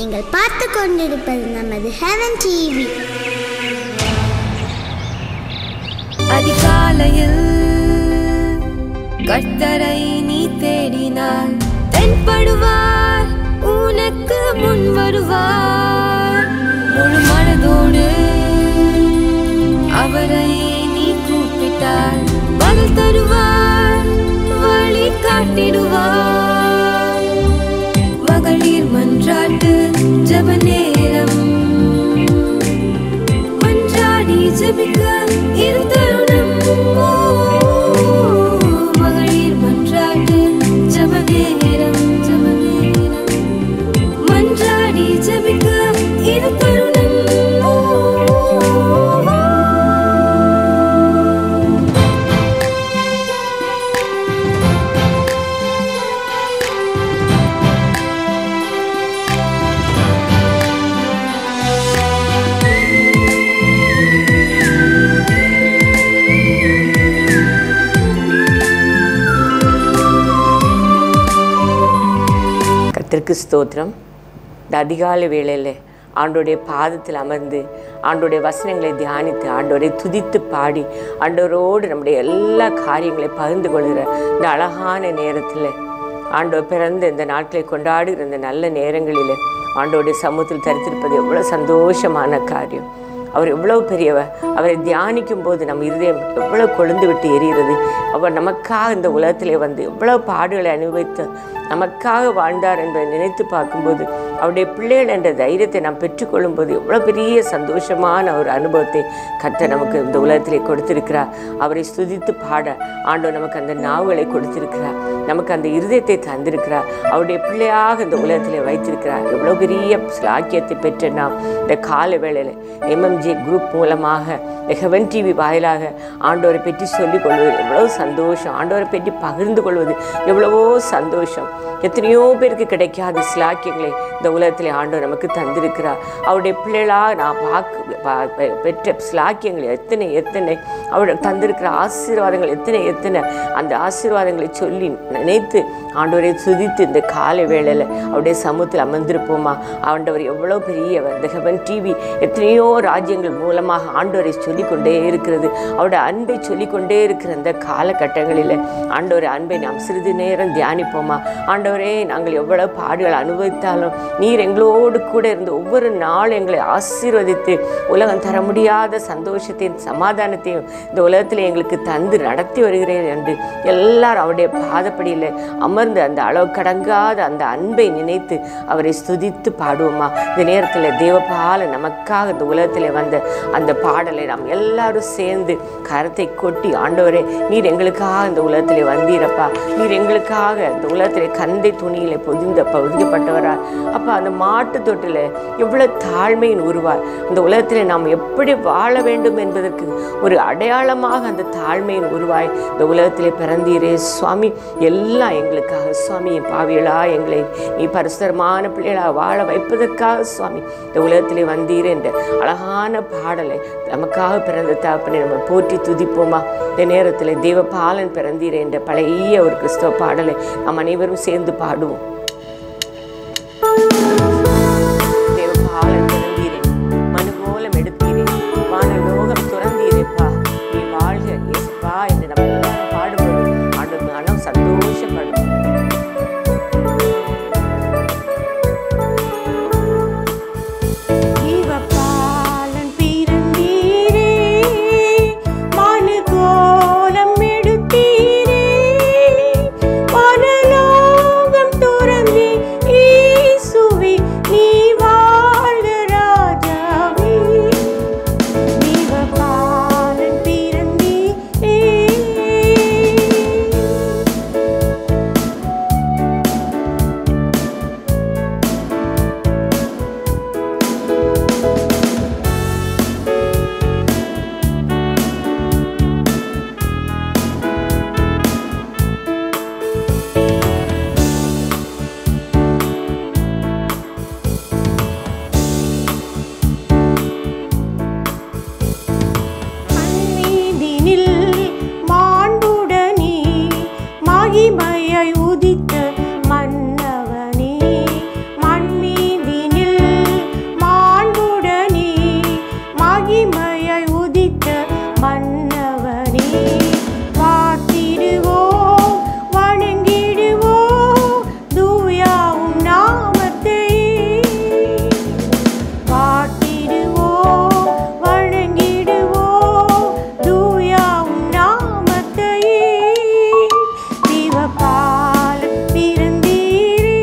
நீங்கள் பார்த்து கொண்டிருப்பது நமது ஹெவன் டிவி அதிகாலையில் கர்த்தரை நீ தேடினால் தென்படுவார் உனக்கு முன் வருவார் முழு மனதோடு அவரை நீ கூப்பிட்டால் பதில் தருவார் வழி காட்டிடுவார் மகளிர் மன்றாட்டு ஜப நேரம் மன்றாடி ஜெபிக்க இது தருணம் ஓ, மகளிர் மன்றாட்டு ஜெப நேரம், ஜெப நேரம். மன்றாடி ஜெபிக்க இது தருணம் ஓ. கர்த்தருக்கு ஸ்தோத்திரம் இந்த அதிகாலை வேளையில் ஆண்டோடைய பாதத்தில் அமர்ந்து ஆண்டோடைய வசனங்களை தியானித்து ஆண்டோரை துதித்து பாடி ஆண்டவரோடு நம்முடைய எல்லா காரியங்களையும் பகிர்ந்து கொள்கிற இந்த அழகான நேரத்தில் ஆண்டவர் பிறந்த இந்த நாட்களை கொண்டாடுகிற இந்த நல்ல நேரங்களில் ஆண்டோடைய சமூகத்தில் தரித்திருப்பது எவ்வளோ சந்தோஷமான காரியம் அவர் எவ்வளவு பெரியவர் அவரை தியானிக்கும் போது நம்ம இருதயம் எவ்வளவு கொழுந்து விட்டு எரிகிறது அவர் நமக்காக இந்த உலகத்திலே வந்து எவ்வளவு பாடுகளை அனுபவித்து நமக்காக வாழ்ந்தார் என்பதை நினைத்து பார்க்கும்போது அவருடைய பிள்ளைகள் என்ற தைரியத்தை நாம் பெற்றுக்கொள்ளும்போது எவ்வளோ பெரிய சந்தோஷமான ஒரு அனுபவத்தை கர்த்தர் நமக்கு இந்த உலகத்திலே கொடுத்திருக்கிறார் அவரை ஸ்துதித்து பாட ஆண்டவர் நமக்கு அந்த நாவுகளை கொடுத்திருக்கிறார் நமக்கு அந்த இருதயத்தை தந்திருக்கிறார் அவருடைய பிள்ளையாக இந்த உலகத்திலே வைத்திருக்கிறார் எவ்வளோ பெரிய ஸ்லாக்கியத்தை பெற்ற நாம் இந்த கால வேளையில் எம்எம்ஜே குரூப் மூலமாக ஹெவன் டிவி வாயிலாக ஆண்டவரை பற்றி சொல்லிக் கொள்வது எவ்வளோ சந்தோஷம் ஆண்டவரை பற்றி பகிர்ந்து கொள்வது எவ்வளவோ சந்தோஷம் எத்தனையோ பேருக்கு கிடைக்காத சிலாக்கியங்களை இந்த உலகத்தில் ஆண்டவர் நமக்கு தந்திருக்கிறார் அவருடைய பிள்ளைகளாக நான் பார்க்க பா- பெ- பெற்ற சிலாக்கியங்கள் எத்தனை எத்தனை அவருடைய தந்திருக்கிற ஆசீர்வாதங்கள் எத்தனை எத்தனை அந்த ஆசீர்வாதங்களை சொல்லி நினைத்து ஆண்டவரை துதித்து இந்த காலை வேளையில் அவருடைய சமூகத்தில் அமர்ந்திருப்போமா ஆண்டவர் எவ்வளோ பெரியவர் இந்த ஹெவன் டிவி எத்தனையோ ராஜ்யங்கள் மூலமாக ஆண்டவரை சொல்லிக்கொண்டே இருக்கிறது அவருடைய அன்பை சொல்லிக்கொண்டே இருக்கிற இந்த காலகட்டங்களில் ஆண்டவர் அன்பை நாம் சிறிது நேரம் தியானிப்போமா ஆண்டவரே நாங்கள் எவ்வளவு பாடுகள் அனுபவித்தாலும் நீர் எங்களோடு கூட இருந்து ஒவ்வொரு நாளும் எங்களை ஆசீர்வதித்து உலகம் தர முடியாத சந்தோஷத்தையும் சமாதானத்தையும் இந்த உலகத்தில் எங்களுக்கு தந்து நடத்தி வருகிறேன் என்று எல்லாரும் அவருடைய பாதப்படியில் அமர்ந்து அந்த அளவு கடங்காத அந்த அன்பை நினைத்து அவரை ஸ்துதித்து பாடுவோமா இந்த நேரத்தில் தேவபால நமக்காக இந்த உலகத்தில் வந்த அந்த பாடலை நாம் எல்லாரும் சேர்ந்து கரத்தை கொட்டி ஆண்டவரே நீர் எங்களுக்காக இந்த உலகத்தில் வந்தீரப்பா நீர் எங்களுக்காக இந்த உலகத்தில் கந்தை துணியில பொதிந்த பொதிக்கப்பட்டவரா அப்பா அந்த மாட்டு தொட்டில் எவ்வளவு தாழ்மையின் உருவார் அந்த உலகத்தில் நாம் எப்படி வாழ வேண்டும் என்பதற்கு ஒரு அடையாளமாக அந்த தாழ்மையின் உருவாய் இந்த உலகத்திலே பிறந்தீரே சுவாமி எல்லாம் எங்களுக்காக சுவாமி பாவியலா எங்களை நீ பரிசுத்தரமான பிள்ளைகளா வாழ வைப்பதற்காக சுவாமி இந்த உலகத்திலே வந்தீர் என்ற அழகான பாடலை நமக்காக பிறந்த தாப்பனை நம்ம போற்றி துதிப்போமா இந்த நேரத்தில் தேவபாலன் பிறந்தீர் என்ற பழைய ஒரு கிறிஸ்தவ பாடலை நாம் அனைவரும் சேர்ந்து பாடுவோம் தேவபாலன் பிறந்தீரே மனுகோலம் எடுத்தீரே வானலோகம் துறந்தீரேப்பா நீ வாழ்க இயேசுப்பா என்று நம்ம எல்லாரும் பாடும்போது ஆண்டு மனம் சந்தோஷப்படும் ஜீவபாலன் பிறந்தீரே மனுகோலம் எடுத்தீரே வானலோகம் துறந்தீரே மகிமையாய் உதித்த மன்னவனே பார்த்திடுவோம் வணங்கிடுவோம் தூயாவும் நாமத்தை பார்த்திடுவோம் வணங்கிடுவோம் தூயாவும் நாமத்தை தீவபால பிறந்தீரே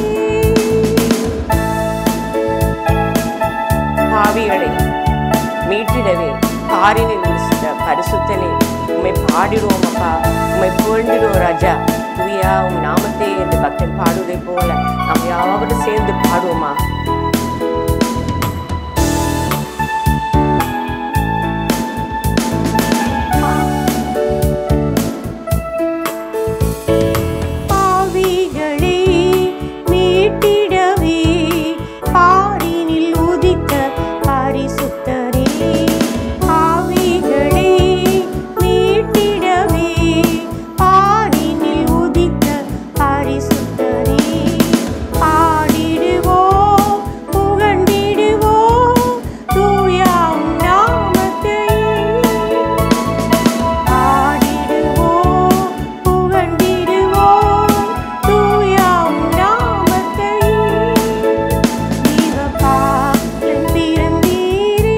பாவிகளை மீட்டிடவே பாரினில் விரிசித்த பரிசுத்தனே உம்மை பாடிடுவோம் அப்பா உம்மை புகழ்ந்திடுவோம் ராஜா தூயா உம் நாமத்தை என்று பக்தன் பாடுவதை போல நாம் யாவரும் சேர்ந்து பாடுவோமா பாவிகளை மீட்டிடவே பாரினில் உதித்த பரிசுத்தரே பாவிகளை மீட்டிடவே பாரினில் உதித்த பரிசுத்தரே பாடிடுவோம் புகழ்ந்திடுவோம் தூயாம் நாமத்தை பாடிடுவோம் புகழ்ந்திடுவோம் தூயாம் நாமத்தை ஜீவபாலன் பிறந்தீரே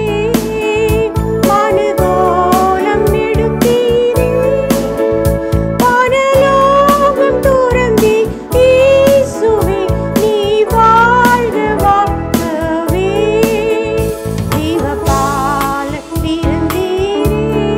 மனுகோலம் எடுத்தீரே வானலோகம் துறந்தி இயேசுவே நீ வாழ்க வாழ்கவே ஜீவபாலன் பிறந்தீரே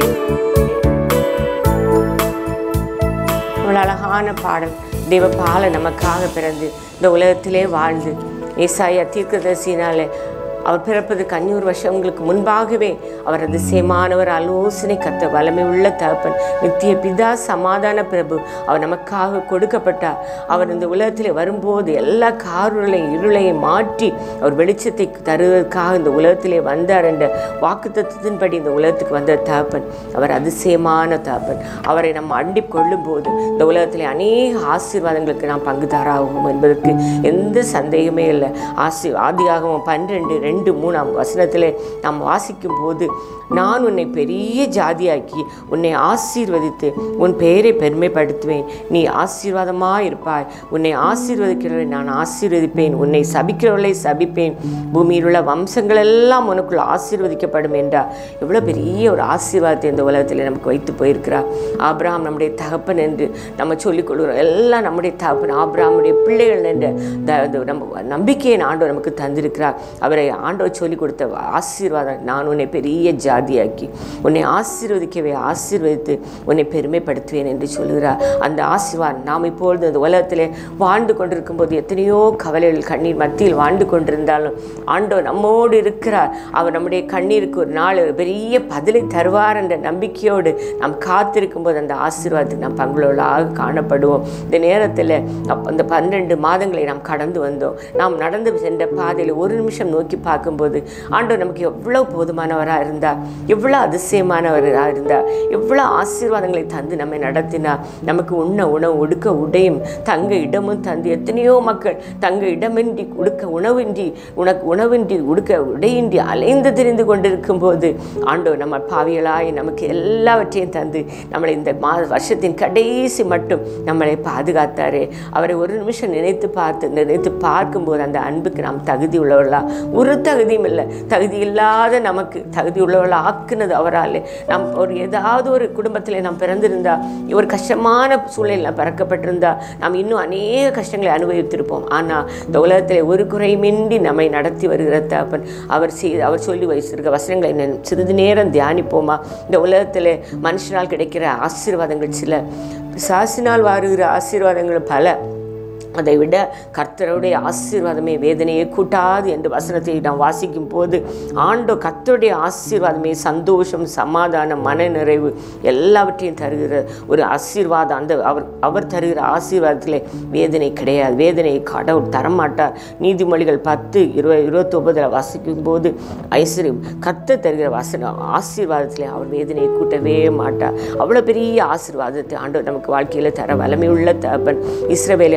இவ்வளவு அழகான பாடல் தேவபால நமக்காக பிறந்து இந்த உலகத்திலே வாழ்ந்து ஏசாயா தீர்க்கதரிசினாலே அவர் பிறப்பதற்கு அஞ்சூறு வருஷங்களுக்கு முன்பாகவே அவர் அதிசயமானவர் ஆலோசனை கத்த வல்லமை உள்ள தகப்பன் நித்திய பிதா சமாதான பிரபு அவர் நமக்காக கொடுக்கப்பட்டார் அவர் இந்த உலகத்திலே வரும்போது எல்லா காருளையும் இருளையும் மாற்றி அவர் வெளிச்சத்தை தருவதற்காக இந்த உலகத்திலே வந்தார் என்ற வாக்குத்தத்தின்படி இந்த உலகத்துக்கு வந்த தகப்பன் அவர் அதிசயமான தகப்பன் அவரை நம்ம அண்டி கொள்ளும்போது இந்த உலகத்திலே அநேக ஆசீர்வாதங்களுக்கு நாம் பங்குதாராகும் என்பதற்கு எந்த சந்தேகமே இல்லை ஆசி ஆதியாகமம் பன்னிரெண்டு ரெண்டு மூணாம் வசனத்திலே நாம் வாசிக்கும் போது நான் உன்னை பெரிய ஜாதியாக்கி உன்னை ஆசீர்வதித்து உன் பெயரை பெருமைப்படுத்துவேன் நீ ஆசீர்வாதமாக இருப்பாய் உன்னை ஆசீர்வதிக்கிறவரை நான் ஆசீர்வதிப்பேன் உன்னை சபிக்கிறவர்களை சபிப்பேன் பூமியில் உள்ள வம்சங்கள் எல்லாம் உனக்குள் ஆசீர்வதிக்கப்படும் என்றார் எவ்வளோ பெரிய ஒரு ஆசீர்வாதத்தை இந்த உலகத்தில் நமக்கு வைத்து போயிருக்கிறார் ஆபிரகாம் நம்முடைய தகப்பன் என்று நம்ம சொல்லிக் கொள்கிறோம் எல்லாம் நம்முடைய தகப்பன் ஆபிரகாமுடைய பிள்ளைகள் என்ற த- இந்த நம்ம நம்பிக்கையை ஆண்டவர் நமக்கு தந்திருக்கிறார் அவரை ஆண்டவர் சொல்லிக் கொடுத்த ஆசீர்வாதம் நான் உன்னை பெரிய ஜாதியாக்கி உன்னை ஆசீர்வதிக்கவே ஆசீர்வதித்து உன்னை பெருமைப்படுத்துவேன் என்று சொல்கிறார் அந்த ஆசீர்வாதம் நாம் இப்பொழுது இந்த உலகத்திலே வாழ்ந்து கொண்டிருக்கும் போது எத்தனையோ கவலைகள் கண்ணீர் மத்தியில் வாழ்ந்து கொண்டிருந்தாலும் ஆண்டவர் நம்மோடு இருக்கிறார் அவர் நம்முடைய கண்ணீருக்கு ஒரு நாள் ஒரு பெரிய பதிலை தருவார் என்ற நம்பிக்கையோடு நாம் காத்திருக்கும் போது அந்த ஆசீர்வாதத்துக்கு நாம் பங்குள்ளவர்களாக காணப்படுவோம் இந்த நேரத்தில் அப்ப அந்த பன்னிரெண்டு மாதங்களை நாம் கடந்து வந்தோம் நாம் நடந்து சென்ற பாதையில் ஒரு நிமிஷம் நோக்கி பார்க்கும்போது ஆண்டவர் நமக்கு எவ்வளோ போதுமானவராக இருந்தார் எவ்வளோ அதிசயமானவராக இருந்தார் எவ்வளோ ஆசீர்வாதங்களை தந்து நம்மை நடத்தினார் நமக்கு உண்ண உணவு உடுக்க உடையும் தங்க இடமும் தந்து எத்தனையோ மக்கள் தங்க இடமின்றி உடுக்க உணவின்றி உனக்கு உணவின்றி உடுக்க உடையின்றி அலைந்து திரிந்து கொண்டிருக்கும் போது ஆண்டவர் நம்ம பாவியலாய் நமக்கு எல்லாவற்றையும் தந்து நம்மளை இந்த மா வருஷத்தின் கடைசி மட்டும் நம்மளை பாதுகாத்தாரு அவரை ஒரு நிமிஷம் நினைத்து பார்த்து நினைத்து பார்க்கும்போது அந்த அன்புக்கு நாம் தகுதி உள்ளவர்களா ஒரு தகுதியும் இல்லை தகுதி இல்லாத நமக்கு தகுதி உள்ளவர்களா ஆக்குனது அவரால் நாம் ஒரு ஏதாவது ஒரு குடும்பத்தில் நாம் பிறந்திருந்தா ஒரு கஷ்டமான சூழ்நிலையில் பிறக்கப்பட்டிருந்தா நாம் இன்னும் அநேக கஷ்டங்களை அனுபவித்திருப்போம் ஆனால் இந்த உலகத்தில் ஒரு குறைமின்றி நம்மை நடத்தி வருகிற தகப்பன் அவர் செய் அவர் சொல்லி வைத்திருக்க வசனங்களை நான் சிறிது நேரம் தியானிப்போமா இந்த உலகத்தில் மனுஷனால் கிடைக்கிற ஆசீர்வாதங்கள் சில சாசினால் வருகிற ஆசீர்வாதங்கள் பல அதை விட கர்த்தருடைய ஆசீர்வாதமே வேதனையை கூட்டாது என்று வசனத்தை நாம் வாசிக்கும் போது ஆண்டோ கர்த்தருடைய ஆசீர்வாதமே சந்தோஷம் சமாதானம் மனநிறைவு எல்லாவற்றையும் தருகிற ஒரு ஆசீர்வாதம் அந்த அவர் அவர் தருகிற ஆசீர்வாதத்திலே வேதனை கிடையாது வேதனையை கடவுள் தரமாட்டார் நீதிமொழிகள் பத்து இருபது இருபத்தொன்பதில் வாசிக்கும் போது ஐஸ்வர்யம் கர்த்தர் தருகிற வசனம் ஆசீர்வாதத்திலே அவர் வேதனையை கூட்டவே மாட்டார் அவ்வளோ பெரிய ஆசீர்வாதத்தை ஆண்டவர் நமக்கு வாழ்க்கையில் தர வல்லமை உள்ள தகப்பன் இஸ்ரவேலை ஆசீர்வாத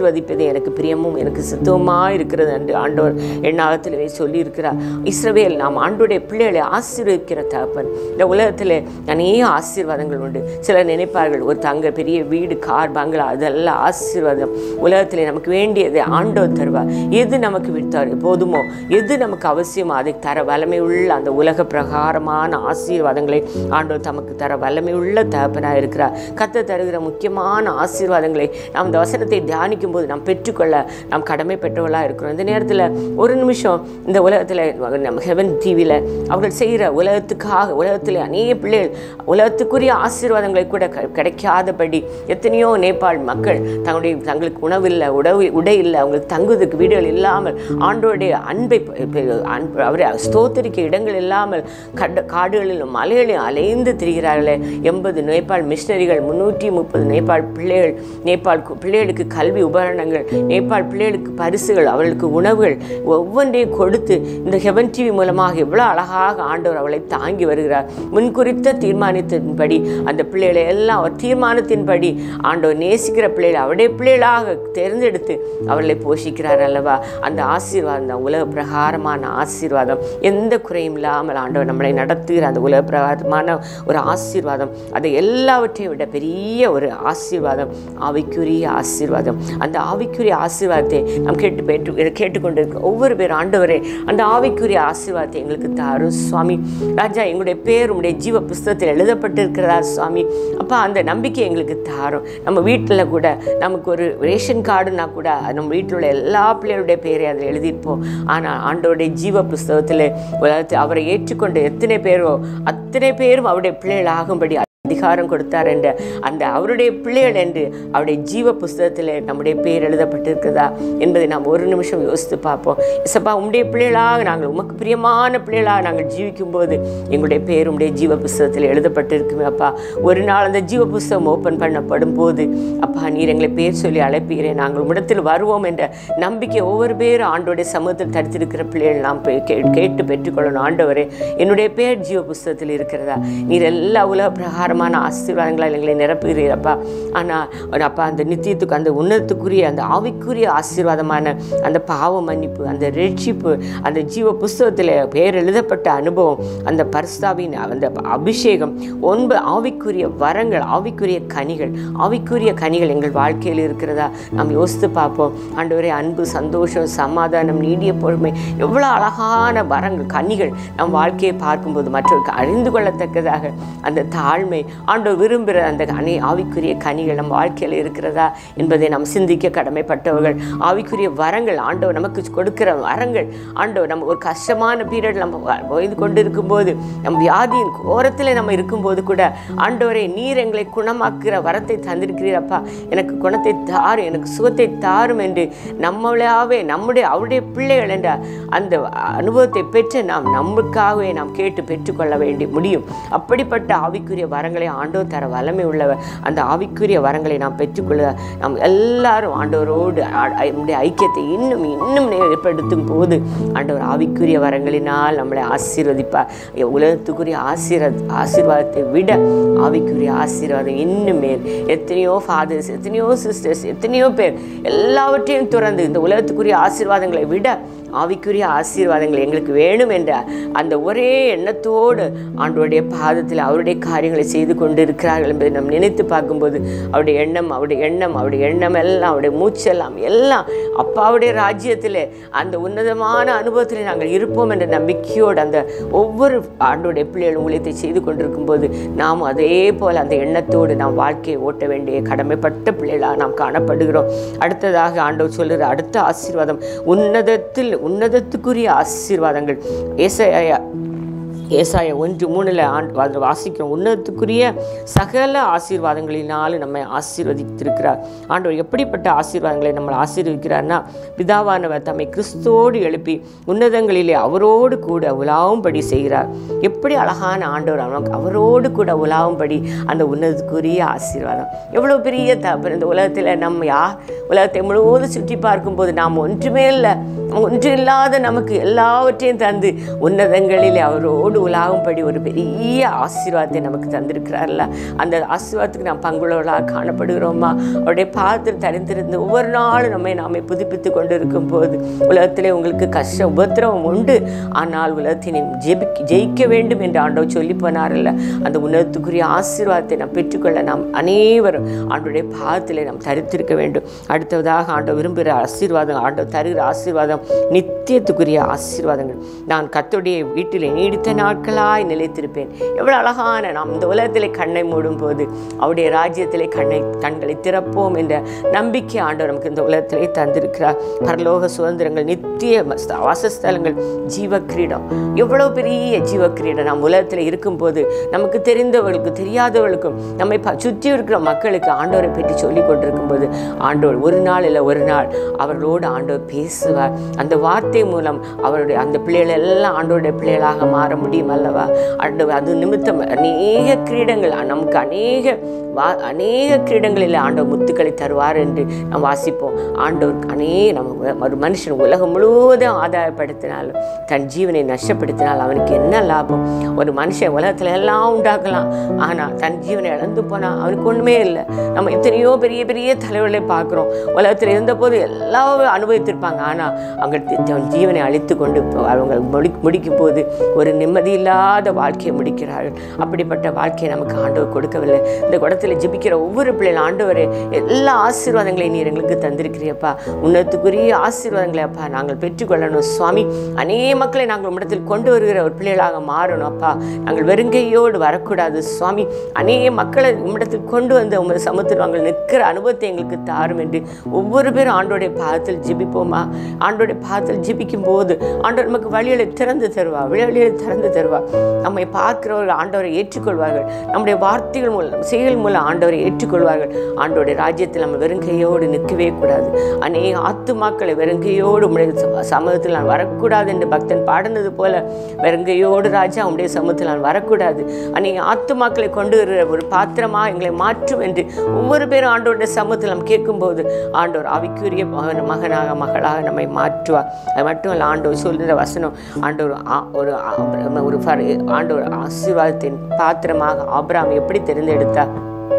ஆசீர்வதிப்பது எனக்கு பிரியமும் எனக்கு சித்தமாக இருக்கிறது என்று ஆண்டவர் எண்ணாகத்திலே சொல்லியிருக்கிறார் இஸ்ரவேல் நாம் ஆண்டோடைய பிள்ளைகளை ஆசீர்வதிக்கிற தகப்பன் இந்த உலகத்தில் அநேக ஆசீர்வாதங்கள் உண்டு சிலர் நினைப்பார்கள் ஒரு தங்க பெரிய வீடு கார் பங்களா அதெல்லாம் ஆசீர்வாதம் உலகத்தில் நமக்கு வேண்டியது ஆண்டவர் தருவார் எது நமக்கு விட்டார் போதுமோ எது நமக்கு அவசியமோ அதை தர வல்லமை உள்ள அந்த உலக பிரகாரமான ஆசீர்வாதங்களை ஆண்டவர் தமக்கு தர வல்லமை உள்ள தகப்பனாக இருக்கிறார் கத்த தருகிற முக்கியமான ஆசீர்வாதங்களை நாம் இந்த வசனத்தை தியானிக்கும் போது நாம் பெற்றுக்கொள்ள நாம் கடமை பெற்றவர்களாக இருக்கிறோம் இந்த நேரத்தில் ஒரு நிமிஷம் இந்த உலகத்தில் நம்ம ஹெவன் டிவியில் அவர்கள் செய்கிற உலகத்துக்காக உலகத்தில் அநேக பிள்ளைகள் உலகத்துக்குரிய ஆசீர்வாதங்களை கூட க- கிடைக்காதபடி எத்தனையோ நேபாள் மக்கள் தங்களுடைய தங்களுக்கு உணவில்லை உடவு உடை இல்லை அவங்களுக்கு தங்குவதற்கு வீடுகள் இல்லாமல் ஆண்டோடைய அன்பை ப- ப- அன்பு அவரை ஸ்தோத்தரிக்க இடங்கள் இல்லாமல் கட காடுகளிலும் மலைகளிலும் அலைந்து திரிகிறார்களே எண்பது நேபாள் மிஷினரிகள் முன்னூற்றி முப்பது நேபாள் பிள்ளைகள் நேபாள் கு- பிள்ளைகளுக்கு கல்வி உபகரணங்கள் நேபாள் பிள்ளைகளுக்கு பரிசுகள் அவர்களுக்கு உணவுகள் ஒவ்வொன்றையும் கொடுத்து இந்த ஹெவன் டிவி மூலமாக எவ்வளோ அழகாக ஆண்டவர் அவளை தாங்கி வருகிறார் முன்குறித்த தீர்மானத்தின்படி அந்த பிள்ளைகளை எல்லாம் அவர் தீர்மானத்தின்படி ஆண்டவர் நேசிக்கிற பிள்ளைகளை அவருடைய பிள்ளைகளாக தேர்ந்தெடுத்து அவர்களை போஷிக்கிறார் அல்லவா அந்த ஆசீர்வாதம் தான் உலக பிரகாரமான ஆசீர்வாதம் எந்த குறையும் இல்லாமல் ஆண்டவர் நம்மளை நடத்துகிற அந்த உலக பிரகாரமான ஒரு ஆசீர்வாதம் அதை எல்லாவற்றையும் விட பெரிய ஒரு ஆசீர்வாதம் ஆவிக்குரிய ஆசீர்வாதம் அந்த ஆவிக்குரிய ஆசீர்வாதத்தை நாம் கேட்டு பெற்று கேட்டுக்கொண்டிருக்க ஒவ்வொரு பேர் ஆண்டவரே அந்த ஆவிக்குரிய ஆசீர்வாதத்தை எங்களுக்கு தாரும் சுவாமி ராஜா எங்களுடைய பேர் உங்களுடைய ஜீவ புஸ்தகத்தில் எழுதப்பட்டிருக்கிறதா சுவாமி அப்பா அந்த நம்பிக்கை எங்களுக்கு தாரும் நம்ம வீட்டில் கூட நமக்கு ஒரு ரேஷன் கார்டுனா கூட அது நம்ம வீட்டில் உள்ள எல்லா பிள்ளைகளுடைய பேரை அதில் எழுதியிருப்போம் ஆனால் ஆண்டவருடைய ஜீவ புஸ்தகத்தில் உலகத்தில் அவரை ஏற்றுக்கொண்ட எத்தனை பேரோ அத்தனை பேரும் அவருடைய பிள்ளைகள் ஆகும்படி அதிகாரம் கொடுத்தார் என்ற அந்த அவருடைய பிள்ளைகள் என்று அவருடைய ஜீவ புஸ்தகத்தில் நம்முடைய பேர் எழுதப்பட்டிருக்கிறதா என்பதை நாம் ஒரு நிமிஷம் யோசித்து பார்ப்போம் இசப்பா உம்முடைய பிள்ளைகளாக நாங்கள் உமக்கு பிரியமான பிள்ளைகளாக நாங்கள் ஜீவிக்கும் போது எங்களுடைய பேர் உம்முடைய ஜீவ புஸ்தகத்தில் எழுதப்பட்டிருக்குமே அப்பா ஒரு நாள் அந்த ஜீவ புஸ்தகம் ஓப்பன் பண்ணப்படும் போது அப்பா நீர் எங்களை பேர் சொல்லி அழைப்பீரே நாங்கள் உம்மிடத்தில் வருவோம் என்ற நம்பிக்கை ஒவ்வொரு பேரும் ஆண்டோடைய சமூகத்தில் தடுத்திருக்கிற பிள்ளைகள் நாம் போய் கே- கேட்டு பெற்றுக்கொள்ளணும் ஆண்டவரே என்னுடைய பேர் ஜீவ புஸ்தகத்தில் இருக்கிறதா நீர் எல்லா உலக பிரகாரமான ஆசீர்வாதங்களால் எங்களை நிரப்புகிறீரப்பா ஆனால் அப்பா அந்த நித்தியத்துக்கு அந்த உன்னதத்துக்குரிய அந்த ஆவிக்குரிய ஆசீர்வாதமான அந்த பாவ மன்னிப்பு அந்த ரட்சிப்பு அந்த ஜீவ புஸ்தகத்தில் பேர் எழுதப்பட்ட அனுபவம் அந்த பரிஸ்தாவின் அந்த அபிஷேகம் ஒன்பது ஆவிக்குரிய வரங்கள் ஆவிக்குரிய கனிகள் ஆவிக்குரிய கனிகள் எங்கள் வாழ்க்கையில் இருக்கிறதா நாம் யோசித்து பார்ப்போம் ஆண்டவரே அன்பு சந்தோஷம் சமாதானம் நீடிய பொறுமை எவ்வளோ அழகான வரங்கள் கனிகள் நம் வாழ்க்கையை பார்க்கும்போது மற்றவருக்கு அறிந்து கொள்ளத்தக்கதாக அந்த தாழ்மை ஆண்டவர் விரும்புகிற அந்த அணி ஆவிக்குரிய கனிகள் நம் வாழ்க்கையில் இருக்கிறதா என்பதை நாம் சிந்திக்க கடமைப்பட்டவர்கள் ஆவிக்குரிய வரங்கள் ஆண்டவர் நமக்கு கொடுக்கிற வரங்கள் ஆண்டவர் நம்ம ஒரு கஷ்டமான பீரியட் நம்ம ஓய்ந்து கொண்டு இருக்கும்போது நம் வியாதியின் கோரத்தில் நம்ம இருக்கும்போது கூட ஆண்டவரை நீர் எங்களை குணமாக்குகிற வரத்தை தந்திருக்கிறீரப்பா எனக்கு குணத்தை தாரும் எனக்கு சுகத்தை தாரும் என்று நம்மளாவே நம்முடைய அவருடைய பிள்ளைகள் என்ற அந்த அனுபவத்தை பெற்று நாம் நமக்காகவே நாம் கேட்டு பெற்றுக்கொள்ள வேண்டி முடியும் அப்படிப்பட்ட ஆவிக்குரிய வரங்களை ஆண்டவர் தர வல்லமை உள்ளவர் அந்த ஆவிக்குரிய வரங்களை நாம் பெற்றுக்கொள்ள நாம் எல்லாரும் ஆண்டவரோடு ஆ- ஐ- நம்முடைய ஐக்கியத்தை இன்னும் இன்னும் ஏற்படுத்தும் போது ஆண்டவர் ஆவிக்குரிய வரங்களினால் நம்மளை ஆசீர்வதிப்பார் உலகத்துக்குரிய ஆசீர்வாத ஆசீர்வாதத்தை விட ஆவிக்குரிய ஆசீர்வாதம் இன்னும் மேல் எத்தனையோ ஃபாதர்ஸ் எத்தனையோ சிஸ்டர்ஸ் எத்தனையோ பேர் எல்லாவற்றையும் துறந்து இந்த உலகத்துக்குரிய ஆசீர்வாதங்களை விட ஆவிக்குரிய ஆசீர்வாதங்கள் எங்களுக்கு வேணும் என்ற அந்த ஒரே எண்ணத்தோடு ஆண்டவருடைய பாதத்தில் அவருடைய காரியங்களை செய்து கொண்டு இருக்கிறார்கள் என்பதை நாம் நினைத்து பார்க்கும்போது அவருடைய எண்ணம் அவருடைய எண்ணம் அவருடைய எண்ணம் எல்லாம் அவருடைய மூச்செல்லாம் எல்லாம் அப்பாவுடைய ராஜ்யத்தில் அந்த உன்னதமான அனுபவத்தில் நாங்கள் இருப்போம் என்ற நம்பிக்கையோடு அந்த ஒவ்வொரு ஆண்டோடைய பிள்ளைகள் ஊழியத்தை செய்து கொண்டிருக்கும் போது நாம் அதே போல் அந்த எண்ணத்தோடு நாம் வாழ்க்கையை ஓட்ட வேண்டிய கடமைப்பட்ட பிள்ளைகளாக நாம் காணப்படுகிறோம் அடுத்ததாக ஆண்டவர் சொல்லுகிற அடுத்த ஆசீர்வாதம் உன்னதத்தில் உன்னதத்துக்குரிய ஆசீர்வாதங்கள் ஏசாயா ஏசாய ஒன்று மூணில் ஆண்டு அதில் வாசிக்கிறோம் உன்னதத்துக்குரிய சகல ஆசீர்வாதங்களினாலும் நம்மை ஆசீர்வதித்திருக்கிறார் ஆண்டவர் எப்படிப்பட்ட ஆசீர்வாதங்களை நம்மளை ஆசீர்வதிக்கிறார்னா பிதாவானவர் தம்மை கிறிஸ்தோடு எழுப்பி உன்னதங்களிலே அவரோடு கூட உலாவும்படி செய்கிறார் எப்படி அழகான ஆண்டவர் நமக்கு அவரோடு கூட உலாவும்படி அந்த உன்னதத்துக்குரிய ஆசீர்வாதம் எவ்வளோ பெரிய தப்பு இந்த உலகத்தில் நம்ம யார் உலகத்தை முழுவதும் சுற்றி பார்க்கும்போது நாம் ஒன்றுமே இல்லை ஒன்று இல்லாத நமக்கு எல்லாவற்றையும் தந்து உன்னதங்களிலே அவரோடு உலாகும்படி ஒரு பெரிய ஆசீர்வாதத்தை நமக்கு தந்திருக்கிறார்ல அந்த ஆசீர்வாதத்துக்கு நாம் பங்குள்ளவர்களாக காணப்படுகிறோமா அவருடைய பாதத்தில் தரிந்திருந்து ஒவ்வொரு நாளும் நம்மை நாமே புதுப்பித்து கொண்டு இருக்கும் போது உலகத்திலே உங்களுக்கு கஷ்ட உபத்திரவம் உண்டு ஆனால் உலகத்தை நீ ஜெபிக்க ஜெயிக்க வேண்டும் என்று ஆண்டவர் சொல்லி போனார்ல அந்த உன்னதத்துக்குரிய ஆசீர்வாதத்தை நாம் பெற்றுக்கொள்ள நாம் அனைவரும் ஆண்டவருடைய பாதத்திலே நாம் தரித்திருக்க வேண்டும் அடுத்ததாக ஆண்டவர் விரும்புகிற ஆசீர்வாதம் ஆண்டவர் தருகிற ஆசீர்வாதம் நித்தியத்துக்குரிய ஆசீர்வாதங்கள் நான் கர்த்தருடைய வீட்டிலே நீடித்த நாட்களாய் நிலைத்திருப்பேன் எவ்வளவு அழகான நாம் இந்த உலகத்திலே கண்ணை மூடும் போது அவருடைய ராஜ்யத்திலே கண்ணை கண்களை திறப்போம் என்ற நம்பிக்கை ஆண்டவர் நமக்கு இந்த உலகத்திலே தந்திருக்கிறார் பரலோக சுதந்திரங்கள் நித்திய மஸ்த- வாசஸ்தலங்கள் ஜீவ கிரீடம் எவ்வளவு பெரிய ஜீவ கிரீடம் நாம் உலகத்தில் இருக்கும்போது நமக்கு தெரிந்தவர்களுக்கு தெரியாதவர்களுக்கும் நம்மை ப- சுற்றி இருக்கிற மக்களுக்கு ஆண்டவரை பற்றி சொல்லி கொண்டிருக்கும் போது ஆண்டவர் ஒரு நாள் இல்லை ஒரு நாள் அவர்களோடு ஆண்டவர் பேசுவார் அந்த வார்த்தை மூலம் அவருடைய அந்த பிள்ளைகள் எல்லாம் ஆண்டவருடைய பிள்ளைகளாக மாற முடியும் அல்லவா ஆண்டவர் அது நிமித்தம் அநேக கிரீடங்கள் நமக்கு அநேக வா அநேக கிரீடங்களில் ஆண்டவர் முத்துக்களை தருவார் என்று நாம் வாசிப்போம் ஆண்டவர் அநேக நம்ம ஒரு மனுஷன் உலகம் முழுவதும் ஆதாயப்படுத்தினாலும் தன் ஜீவனை நஷ்டப்படுத்தினால் அவனுக்கு என்ன லாபம் ஒரு மனுஷன் உலகத்தில் எல்லாம் உண்டாக்கலாம் ஆனால் தன் ஜீவனை இழந்து போனால் அவனுக்கு ஒன்றுமே இல்லை நம்ம எத்தனையோ பெரிய பெரிய தலைவர்களை பார்க்குறோம் உலகத்தில் இருந்தபோது எல்லாம் அனுபவித்திருப்பாங்க ஆனால் அவங்க தன் ஜீவனை அழித்து கொண்டு போ- அவங்க முடி முடிக்கும் போது ஒரு நிம்மதி இல்லாத வாழ்க்கையை முடிக்கிறார்கள் அப்படிப்பட்ட வாழ்க்கையை நமக்கு ஆண்டவர் கொடுக்கவில்லை இந்த குடத்தில் ஜெபிக்கிற ஒவ்வொரு பிள்ளைகள் ஆண்டவரே எல்லா ஆசீர்வாதங்களையும் நீர் எங்களுக்கு தந்திருக்கிறியப்பா உன்னத்துக்குரிய ஆசீர்வாதங்களை அப்பா நாங்கள் பெற்றுக்கொள்ளணும் சுவாமி அநேக மக்களை நாங்கள் உம்மிடத்தில் கொண்டு வருகிற ஒரு பிள்ளைகளாக மாறணும் அப்பா நாங்கள் வெறுங்கையோடு வரக்கூடாது சுவாமி அநேக மக்களை உம்மிடத்தில் கொண்டு வந்து உமது சமூகத்தில் நாங்கள் நிற்கிற அனுபவத்தை எங்களுக்கு தாரும் என்று ஒவ்வொரு பேரும் ஆண்டோடைய பாதத்தில் ஜெபிப்போமா ஆண்டோடைய பாதத்தில் ஜெபிக்கும் போது ஆண்டவர் நமக்கு வழிகளை திறந்து தருவா வழிகளை திறந்து தருவா நம்மை பார்க்கிறவர்கள் ஆண்டவரை ஏற்றுக்கொள்வார்கள் நம்முடைய வார்த்தைகள் மூலம் செயல் மூலம் ஆண்டவரை ஏற்றுக்கொள்வார்கள் ஆண்டோடைய ராஜ்யத்தில் நம்ம வெறுங்கையோடு நிற்கவே கூடாது அநேக ஆத்துமாக்களை வெறுங்கையோடு உம்முடைய சம- சமூகத்தில் நான் வரக்கூடாது என்று பக்தன் பாடினது போல வெறுங்கையோடு ராஜா உம்முடைய சமூகத்தில் நான் வரக்கூடாது அநேக ஆத்துமாக்களை கொண்டு வருகிற ஒரு பாத்திரமாக எங்களை மாற்றும் என்று ஒவ்வொரு பேரும் ஆண்டோருடைய சமூகத்தில் நாம் கேட்கும்போது ஆண்டவர் ஆவிக்குரிய மகன் மகனாக மகளாக நம்மை மாற்றுவார் அது மட்டும் இல்லை ஆண்டவர் சொல்லுகிற வசனம் ஆண்டவர் ஆ- ஒரு ஆ- ஒரு ஃபர்- ஆண்டவர் ஆசீர்வாதத்தின் பாத்திரமாக ஆபிரகாம் எப்படி தெரிந்தெடுத்தார்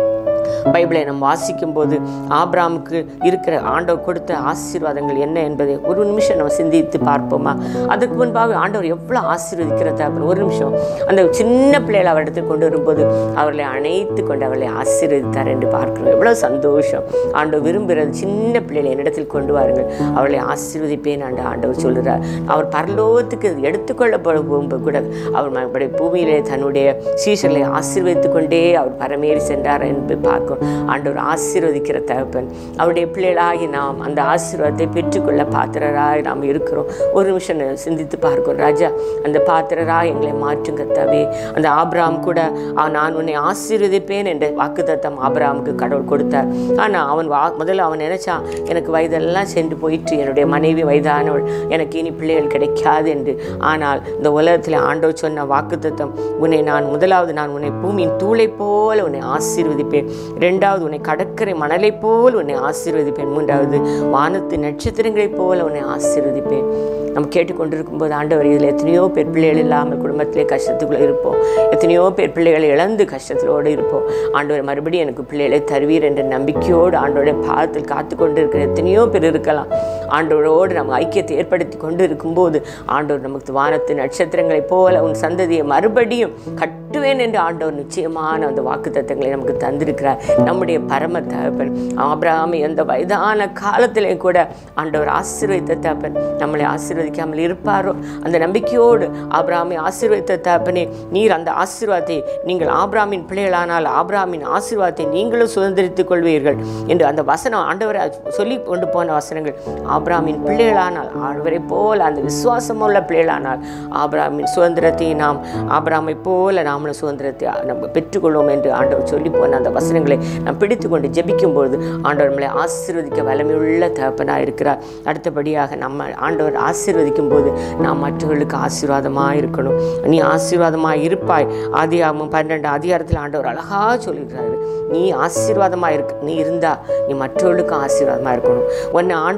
பைபிளை நாம் வாசிக்கும் போது ஆபிராமுக்கு இருக்கிற ஆண்டவர் கொடுத்த ஆசீர்வாதங்கள் என்ன என்பதை ஒரு நிமிஷம் நம்ம சிந்தித்து பார்ப்போமா அதுக்கு முன்பாக ஆண்டவர் எவ்வளோ ஆசீர்வதிக்கிறத அப்படின்னு ஒரு நிமிஷம் அந்த சின்ன பிள்ளைகளை அவரிடத்தில் கொண்டு வரும்போது அவர்களை அணைத்து கொண்டு அவர்களை ஆசீர்வதித்தார் என்று பார்க்கிறோம் எவ்வளோ சந்தோஷம் ஆண்டவர் விரும்புகிறது சின்ன பிள்ளைகளை என்னிடத்தில் கொண்டு வாருங்கள் அவர்களை ஆசீர்வதிப்பேன் ஆண்டு ஆண்டவர் சொல்கிறார் அவர் பரலோகத்துக்கு எடுத்துக்கொள்ளப்படும் போகும்போது கூட அவர் மறுபடிய பூமியிலே தன்னுடைய சீஷர்களை ஆசீர்வதித்துக் கொண்டே அவர் பரமேறி சென்றார் என்று பார்க்கும் ஆண்டவர் ஆசீர்வதிக்கிற தகப்பன் அவருடைய பிள்ளைகளாகி நாம் அந்த ஆசீர்வாதத்தை பெற்றுக்கொள்ள பாத்திரராக நாம் இருக்கிறோம் ஒரு நிமிஷம் நான் சிந்தித்து பார்க்கிறோம் ராஜா அந்த பாத்திரராக எங்களை மாற்றும் கர்த்தாவே அந்த ஆபிராம் கூட "ஆ, நான் உன்னை ஆசீர்வதிப்பேன் என்ற வாக்குத்தத்தம் ஆபிராமுக்கு கடவுள் கொடுத்தார் ஆனால் அவன் வா முதல்ல அவன் நினைச்சான் எனக்கு வயதெல்லாம் சென்று போயிற்று என்னுடைய மனைவி வயதானவள் எனக்கு இனி பிள்ளைகள் கிடைக்காது என்று ஆனால் இந்த உலகத்தில் ஆண்டவர் சொன்ன வாக்குத்தத்தம் உன்னை நான் முதலாவது நான் உன்னை பூமியின் தூளை போல உன்னை ஆசீர்வதிப்பேன் இரண்டாவது உன்னை கடற்கரை மணலைப் போல் உன்னை ஆசீர்வதிப்பேன் மூன்றாவது வானத்து நட்சத்திரங்களைப் போல உன்னை ஆசீர்வதிப்பேன் நம்ம கேட்டுக்கொண்டிருக்கும் போது ஆண்டவர் இதில் எத்தனையோ பேர் பிள்ளைகள் இல்லாமல் குடும்பத்திலே கஷ்டத்துக்குள்ளே இருப்போம் எத்தனையோ பேர் பிள்ளைகளை இழந்து கஷ்டத்திலோடு இருப்போம் ஆண்டவர் மறுபடியும் எனக்கு பிள்ளைகளை தருவீர் என்ற நம்பிக்கையோடு ஆண்டோடைய பாதத்தில் காத்து கொண்டு இருக்கிற எத்தனையோ பேர் இருக்கலாம் ஆண்டவரோடு நம்ம ஐக்கியத்தை ஏற்படுத்தி கொண்டு இருக்கும்போது ஆண்டவர் நமக்கு வானத்து நட்சத்திரங்களைப் போல உன் சந்ததியை மறுபடியும் கட்டுவேன் என்று ஆண்டவர் நிச்சயமான அந்த வாக்குத்தத்தங்களை நமக்கு தந்திருக்கிறார் நம்முடைய பரம தகப்பன் ஆபிரகாமை அந்த வயதான காலத்திலே கூட ஆண்டவர் ஆசீர்வதித்த தகப்பன் நம்மளை ஆசீர்வதிக்காமல் இருப்பாரோ அந்த நம்பிக்கையோடு ஆபிரகாமை ஆசீர்வதித்த தகப்பனே நீர் அந்த ஆசீர்வாதத்தை நீங்கள் ஆபிரகாமின் பிள்ளைகளானால் ஆபிரகாமின் ஆசீர்வாதத்தை நீங்களும் சுதந்திரித்துக் கொள்வீர்கள் என்று அந்த வசனம் ஆண்டவரை சொல்லி கொண்டு போன வசனங்கள் ஆபிரகாமின் பிள்ளைகளானால் ஆண்டவரை போல அந்த விசுவாசமுள்ள பிள்ளைகளானால் ஆபிரகாமின் சுதந்திரத்தை நாம் ஆபிரகாமை போல நாமளும் சுதந்திரத்தை நம்ம பெற்றுக்கொள்வோம் என்று ஆண்டவர் சொல்லி போன அந்த வசனங்களை நாம் பிடித்து கொண்டு ஜெபிக்கும்போது ஆண்டவர் நம்மளை ஆசீர்வதிக்க வலிமையுள்ள தகப்பனாக இருக்கிறார் அடுத்தபடியாக நம்ம ஆண்டவர் ஆசீர்வதிக்கும் போது நாம் மற்றவர்களுக்கு ஆசீர்வாதமாக இருக்கணும் நீ ஆசீர்வாதமாக இருப்பாய் ஆதியாகமம் பன்னெண்டு அதிகாரத்தில் ஆண்டவர் அழகாக சொல்லியிருக்கிறாரு நீ ஆசீர்வாதமாக இருக்க நீ இருந்தா நீ மற்றவர்களுக்கும் ஆசீர்வாதமாக இருக்கணும் உன்னை ஆண்டவர் ஆசீர்வாத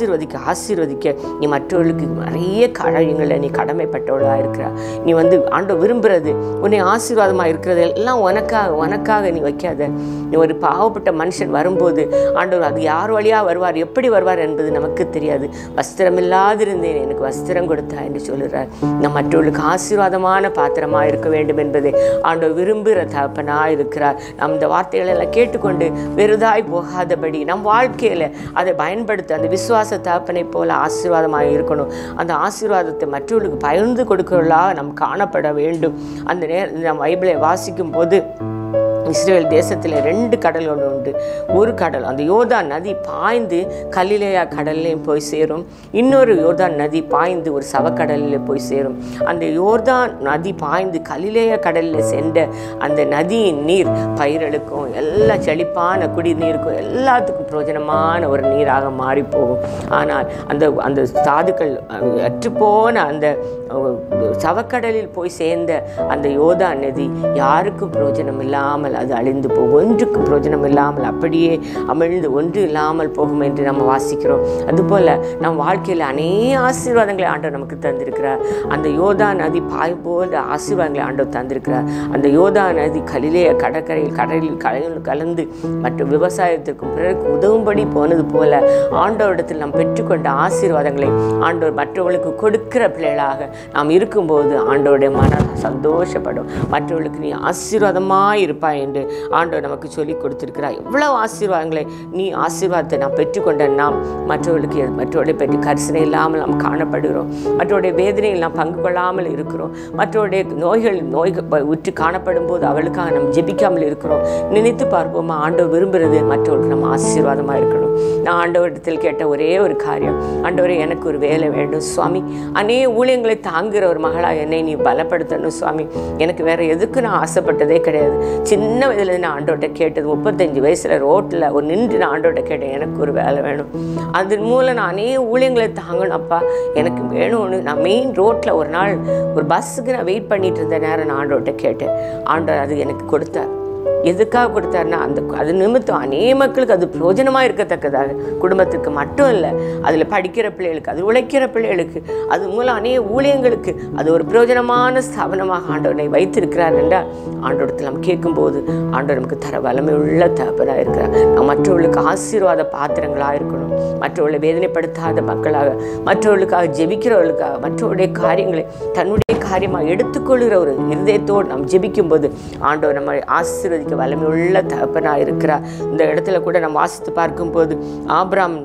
ஆசீர்வதிக்க ஆசீர்வதிக்க நீ மற்றவர்களுக்கு நிறைய காரியங்களில் நீ கடமைப்பட்டவளாக இருக்கிற நீ வந்து ஆண்டவர் விரும்புறது உன்னை ஆசீர்வாதமாக இருக்கிறது எல்லாம் உனக்காக உனக்காக நீ வைக்காத நீ ஒரு பாவப்பட்ட மனுஷன் வரும்போது ஆண்டவர் அது யார் வழியாக வருவார் எப்படி வருவார் என்பது நமக்கு தெரியாது வஸ்திரம் இல்லாதிருந்தேன் எனக்கு வஸ்திரம் கொடுத்தா என்று சொல்லுறார் நம் மற்றவர்களுக்கு ஆசீர்வாதமான பாத்திரமாக இருக்க வேண்டும் என்பதை ஆண்டவர் விரும்புகிற தகப்பனாக இருக்கிறார் நாம் இந்த வார்த்தைகளை எல்லாம் கேட்டுக்கொண்டு வெறுதாய் போகாதபடி நம் வாழ்க்கையில் அதை பயன்படுத்த அந்த விசுவாச தகப்பனை போல ஆசீர்வாதமாக இருக்கணும் அந்த ஆசீர்வாதத்தை மற்றவர்களுக்கு பகிர்ந்து கொடுக்கிறவர்களாக நாம் காணப்பட வேண்டும் அந்த நேர நாம் பைபிளை வாசிக்கும் போது இஸ்ரேல் தேசத்தில் ரெண்டு கடல்கள் உண்டு ஒரு கடல் அந்த யோர்தான் நதி பாய்ந்து கலிலேயா கடல்லையும் போய் சேரும் இன்னொரு யோர்தான் நதி பாய்ந்து ஒரு சவக்கடலில் போய் சேரும் அந்த யோர்தான் நதி பாய்ந்து கலிலேயா கடலில் சென்ற அந்த நதியின் நீர் பயிர்களுக்கும் எல்லா செழிப்பான குடிநீருக்கும் எல்லாத்துக்கும் பிரயோஜனமான ஒரு நீராக மாறி போகும் ஆனால் அந்த அந்த தாதுக்கள் அஹ், அற்றுப்போன அந்த அஹ், சவக்கடலில் போய் சேர்ந்த அந்த யோதா நதி யாருக்கும் பிரயோஜனம் இல்லாமல் அது அழிந்து போகும் ஒன்றுக்கும் பிரயோஜனம் இல்லாமல் அப்படியே அமிழ்ந்து ஒன்று இல்லாமல் போகும் என்று நம்ம வாசிக்கிறோம் அதுபோல் நம் வாழ்க்கையில் அநேக ஆசீர்வாதங்களை ஆண்டவர் நமக்கு தந்திருக்கிறார் அந்த யோதா நதி பாய் போல ஆசீர்வாதங்களை ஆண்டவர் தந்திருக்கிறார் அந்த யோதா நதி கலிலேய கடற்கரையில் கடலில் கலந்து கலந்து மற்ற விவசாயத்திற்கும் பிறருக்கு உதவும்படி போனது போல ஆண்டவரிடத்தில் நாம் பெற்றுக்கொண்ட ஆசீர்வாதங்களை ஆண்டவர் மற்றவர்களுக்கு கொடுக்கிற பிள்ளைகளாக நாம் இருக்கும்போது ஆண்டவருடைய மனம் சந்தோஷப்படும் மற்றவர்களுக்கு நீ ஆசீர்வாதமாக இருப்பாய் என்று ஆண்டவர் நமக்கு சொல்லி கொடுத்திருக்கிறார் எவ்வளவு ஆசீர்வாதங்களை நீ ஆசீர்வாதத்தை நாம் பெற்றுக்கொண்ட நாம் மற்றவர்களுக்கு மற்றவர்களை பற்றி கரிசனை இல்லாமல் நாம் காணப்படுகிறோம் மற்றவருடைய வேதனையில் நாம் பங்கு கொள்ளாமல் இருக்கிறோம் மற்றவருடைய நோய்கள் நோய்கள் உற்று காணப்படும் போது அவளுக்காக நாம் ஜெபிக்காமல் இருக்கிறோம் நினைத்து பார்ப்போமா ஆண்டவர் விரும்புகிறது மற்றவர்களுக்கு நம்ம ஆசீர்வாதமாக இருக்கணும் நான் ஆண்டவரிடத்தில் கேட்ட ஒரே ஒரு காரியம் ஆண்டவரே எனக்கு ஒரு வேலை வேண்டும் சுவாமி அநேக ஊழியங்களை தாங்குகிற ஒரு மகளாக என்னை நீ பலப்படுத்தணும் சுவாமி எனக்கு வேற எதுக்கு நான் ஆசைப்பட்டதே கிடையாது சின்ன வயதுல நான் ஆண்டோட்ட கேட்டது முப்பத்தஞ்சு வயசுல ரோட்டில் ஒரு நின்று நான் ஆண்டோட்ட கேட்டேன் எனக்கு ஒரு வேலை வேணும் அதன் மூலம் நான் அநேக ஊழியங்களை தாங்கணும் அப்பா எனக்கு வேணும்னு நான் மெயின் ரோட்டில் ஒரு நாள் ஒரு பஸ்ஸுக்கு நான் வெயிட் பண்ணிட்டு இருந்த நேரம் நான் ஆண்டோட்ட கேட்டேன் ஆண்டவர் அது எனக்கு கொடுத்தார் எதுக்காக கொடுத்தாருன்னா அந்த அது நிமித்தம் அநேக மக்களுக்கு அது பிரயோஜனமாக இருக்கத்தக்கதாக குடும்பத்துக்கு மட்டும் இல்லை அதில் படிக்கிற பிள்ளைகளுக்கு அது உழைக்கிற பிள்ளைகளுக்கு அது மூலம் அநேக ஊழியங்களுக்கு அது ஒரு பிரயோஜனமான ஸ்தாபனமாக ஆண்டவனை வைத்திருக்கிறார் என்றால் ஆண்டோடத்தில் நம்ம கேட்கும்போது ஆண்டவர் நமக்கு தர வல்லமை உள்ள தகப்பனாக இருக்கிறார் நாம் மற்றவர்களுக்கு ஆசீர்வாத பாத்திரங்களாக இருக்கணும் மற்றவர்களை வேதனைப்படுத்தாத மக்களாக மற்றவர்களுக்காக ஜெபிக்கிறவர்களுக்காக மற்றவருடைய காரியங்களை தன்னுடைய காரியமாக எடுத்துக்கொள்கிற ஒரு இருதயத்தோடு நாம் ஜெபிக்கும்போது ஆண்டவர் நம்ம ஆசீர்வதிக்க வல்லமை உள்ள தகப்பனாக இருக்கிறார் இந்த இடத்துல கூட நம்ம வாசித்து பார்க்கும்போது ஆபிராம்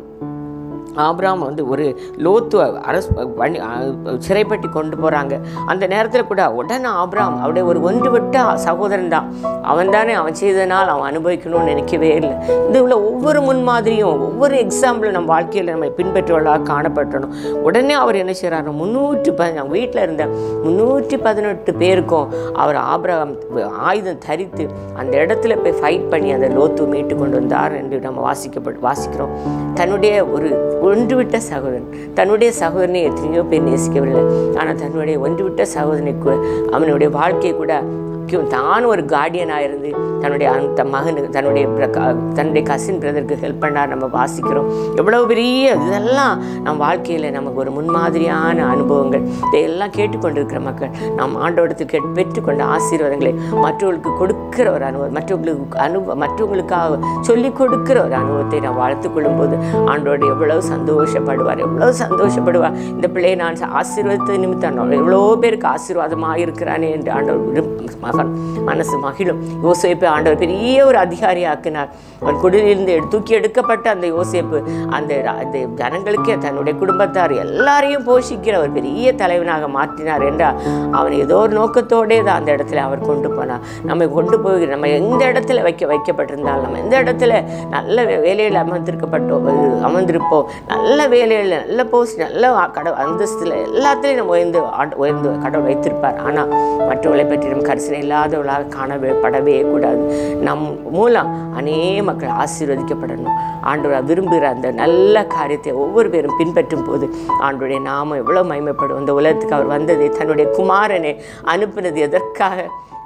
ஆபிராம் வந்து ஒரு லோத்து அரசு வண்டி சிறைப்பட்டி கொண்டு போகிறாங்க அந்த நேரத்தில் கூட உடனே ஆபிராம் அவருடைய ஒரு ஒன்றுவிட்ட சகோதரன் தான் அவன் தானே அவன் செய்தனால் அவன் அனுபவிக்கணும்னு நினைக்கவே இல்லை இது உள்ள ஒவ்வொரு முன்மாதிரியும் ஒவ்வொரு எக்ஸாம்பிளும் நம்ம வாழ்க்கையில் நம்ம பின்பற்றுவதாக காணப்பட்டணும் உடனே அவர் என்ன செய்கிறாரு முந்நூற்றி பதினஞ்சு வீட்டில் இருந்த முந்நூற்றி பதினெட்டு பேருக்கும் அவர் ஆபிரகாம் ஆயுதம் தரித்து அந்த இடத்துல போய் ஃபைட் பண்ணி அந்த லோத்து மீட்டு கொண்டு வந்தார் என்று நம்ம வாசிக்கப்பட்டு வாசிக்கிறோம் தன்னுடைய ஒரு ஒன்றுவிட்ட சகோதரன் தன்னுடைய சகோதரனை எத்தனையோ பேர் நேசிக்கவில்லை ஆனால் தன்னுடைய ஒன்றுவிட்ட சகோதரனுக்கு அவனுடைய வாழ்க்கையை கூட முக்கியம் தான் ஒரு கார்டியனாக இருந்து தன்னுடைய அந்த மகனுக்கு தன்னுடைய பிர- க- தன்னுடைய கசின் பிரதருக்கு ஹெல்ப் பண்ணார் நம்ம வாசிக்கிறோம் எவ்வளவு பெரிய இதெல்லாம் நம்ம வாழ்க்கையில் நமக்கு ஒரு முன்மாதிரியான அனுபவங்கள் இதையெல்லாம் கேட்டுக்கொண்டிருக்கிற மக்கள் நாம் ஆண்டவடத்தில் கேட்டு பெற்றுக்கொண்ட ஆசீர்வாதங்களை மற்றவர்களுக்கு கொடுக்கிற ஒரு அனுபவம் மற்றவங்களுக்கு அனுபவம் மற்றவங்களுக்காக சொல்லிக் கொடுக்கிற ஒரு அனுபவத்தை நான் வாழ்த்து கொள்ளும்போது ஆண்டோடு எவ்வளவு சந்தோஷப்படுவார் எவ்வளவு சந்தோஷப்படுவார் இந்த பிள்ளையை நான் ஆசீர்வாதத்தை நிமித்தம் நான் எவ்வளோ பேருக்கு ஆசீர்வாதமாக இருக்கிறானே என்று ஆண்டவர் விரும்- மகன் மனசு மகிழும் யோசேப்பை ஆண்டவர் பெரிய ஒரு அதிகாரி ஆக்கினார் அவன் குடிலிருந்து எடு- தூக்கி எடுக்கப்பட்ட அந்த யோசேப்பு அந்த ர- அந்த ஜனங்களுக்கே தன்னுடைய குடும்பத்தார் எல்லாரையும் போஷிக்கிற ஒரு பெரிய தலைவனாக மாற்றினார் என்றால் அவன் ஏதோ ஒரு நோக்கத்தோடே தான் அந்த இடத்துல அவர் கொண்டு போனார் நம்மை கொண்டு போய் நம்ம எந்த இடத்துல வைக்க வைக்கப்பட்டிருந்தாலும் நம்ம எந்த இடத்துல நல்ல வே- வேலையில் அமர்ந்திருக்கப்பட்டோம் அஹ் அமர்ந்திருப்போம் நல்ல வேலையில் நல்ல போஸ்ட் நல்ல கட அந்தஸ்தில் எல்லாத்துலேயும் நம்ம உயர்ந்து ஆண்டு உயர்ந்து கடவுள் வைத்திருப்பார் ஆனால் மற்றவர்களை பற்றி நம்ம கரிசனை இல்லாதவர்களாக காணவே படவே கூடாது நம் மூலம் அநேக மக்கள் ஆசீர்வதிக்கப்படணும் ஆண்டவர் விரும்புகிற அந்த நல்ல காரியத்தை ஒவ்வொரு பேரும் பின்பற்றும் போது ஆண்டுடைய நாமம் எவ்வளோ மகிமைப்படும் இந்த உலகத்துக்கு அவர் வந்தது தன்னுடைய குமாரனை அனுப்பினது எதற்காக